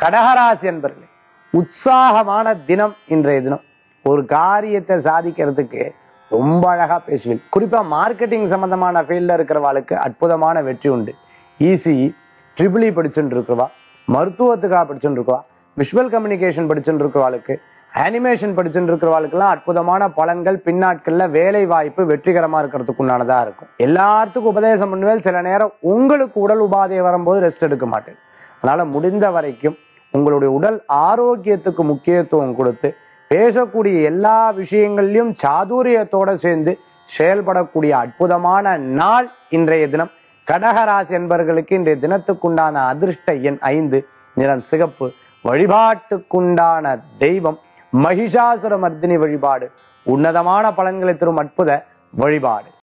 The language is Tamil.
கடகராசி என்பர்களே உற்சாகமான தினம் இன்றைய தினம் ஒரு காரியத்தை சாதிக்கிறதுக்கு ரொம்ப அழகா பேசுவேன் குறிப்பா மார்க்கெட்டிங் சம்பந்தமான ஃபீல்ட்ல இருக்கிறவாளுக்கு அற்புதமான வெற்றி உண்டு இசிஇ ட்ரிபிள் படிச்சுட்டு இருக்கிறவா மருத்துவத்துக்காக படிச்சுட்டு இருக்கவா விஷுவல் கம்யூனிகேஷன் படிச்சுட்டு இருக்கிறவாளுக்கு அனிமேஷன் படிச்சுட்டு இருக்கிறவாளுக்கெல்லாம் அற்புதமான பலன்கள் பின்னாட்கள்ல வேலை வாய்ப்பு வெற்றிகரமா இருக்கிறதுக்கு உண்டானதா இருக்கும் எல்லாத்துக்கும் உபதேசம் பண்ணுவேன் சில நேரம் உங்களுக்கு உடல் உபாதை வரும்போது ரெஸ்ட் எடுக்க மாட்டேன் அதனால முடிந்த வரைக்கும் உங்களுடைய உடல் ஆரோக்கியத்துக்கு முக்கியத்துவம் கொடுத்து பேசக்கூடிய எல்லா விஷயங்கள்லயும் சாதுரியத்தோட சேர்ந்து செயல்படக்கூடிய அற்புதமான நாள் இன்றைய தினம் கடகராசி என்பவர்களுக்கு இன்றைய தினத்துக்குண்டான அதிர்ஷ்ட எண் ஐந்து நிறம் சிகப்பு வழிபாட்டுக்குண்டான தெய்வம் மகிஷாசுர மர்தினி வழிபாடு உன்னதமான பலன்களை தரும் அற்புத வழிபாடு